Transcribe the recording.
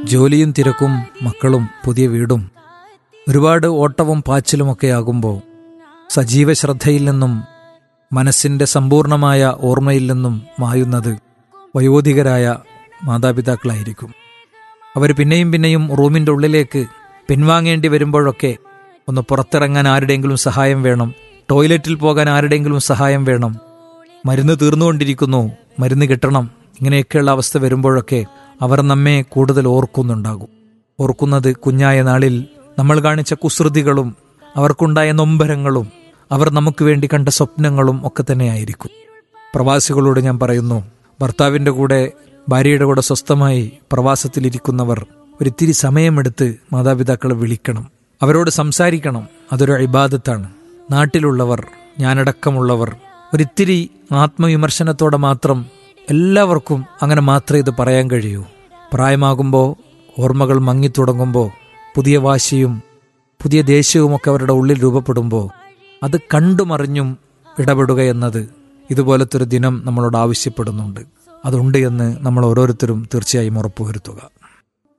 ജോലിയും തിരക്കും മക്കളും പുതിയ വീടും ഒരുപാട് ഓട്ടവും പാച്ചിലുമൊക്കെ ആകുമ്പോൾ സജീവ ശ്രദ്ധയിൽ നിന്നും മനസ്സിൻ്റെ സമ്പൂർണമായ ഓർമ്മയിൽ നിന്നും മായുന്നത് വയോധികരായ മാതാപിതാക്കളായിരിക്കും അവർ പിന്നെയും പിന്നെയും റൂമിൻ്റെ ഉള്ളിലേക്ക് പിൻവാങ്ങേണ്ടി വരുമ്പോഴൊക്കെ ഒന്ന് പുറത്തിറങ്ങാൻ ആരുടെയെങ്കിലും സഹായം വേണം ടോയ്ലറ്റിൽ പോകാൻ ആരുടെയെങ്കിലും സഹായം വേണം മരുന്ന് തീർന്നുകൊണ്ടിരിക്കുന്നു മരുന്ന് കിട്ടണം ഇങ്ങനെയൊക്കെയുള്ള അവസ്ഥ വരുമ്പോഴൊക്കെ അവർ നമ്മെ കൂടുതൽ ഓർക്കുന്നുണ്ടാകും ഓർക്കുന്നത് കുഞ്ഞായ നാളിൽ നമ്മൾ കാണിച്ച കുസൃതികളും അവർക്കുണ്ടായ നൊമ്പരങ്ങളും അവർ നമുക്ക് വേണ്ടി കണ്ട സ്വപ്നങ്ങളും ഒക്കെ തന്നെയായിരിക്കും പ്രവാസികളോട് ഞാൻ പറയുന്നു ഭർത്താവിൻ്റെ കൂടെ ഭാര്യയുടെ കൂടെ സ്വസ്ഥമായി പ്രവാസത്തിലിരിക്കുന്നവർ ഒരിത്തിരി സമയമെടുത്ത് മാതാപിതാക്കളെ വിളിക്കണം അവരോട് സംസാരിക്കണം അതൊരു ഇബാദത്താണ് നാട്ടിലുള്ളവർ ഞാനടക്കമുള്ളവർ ഒരിത്തിരി ആത്മവിമർശനത്തോടെ മാത്രം എല്ലാവർക്കും അങ്ങനെ മാത്രമേ ഇത് പറയാൻ കഴിയൂ പ്രായമാകുമ്പോൾ ഓർമ്മകൾ മങ്ങിത്തുടങ്ങുമ്പോൾ പുതിയ വാശിയും പുതിയ ദേഷ്യവുമൊക്കെ അവരുടെ ഉള്ളിൽ രൂപപ്പെടുമ്പോൾ അത് കണ്ടുമറിഞ്ഞും ഇടപെടുക എന്നത് ഇതുപോലത്തെ ഒരു ദിനം നമ്മളോട് ആവശ്യപ്പെടുന്നുണ്ട് അതുണ്ട് എന്ന് നമ്മൾ ഓരോരുത്തരും തീർച്ചയായും ഉറപ്പുവരുത്തുക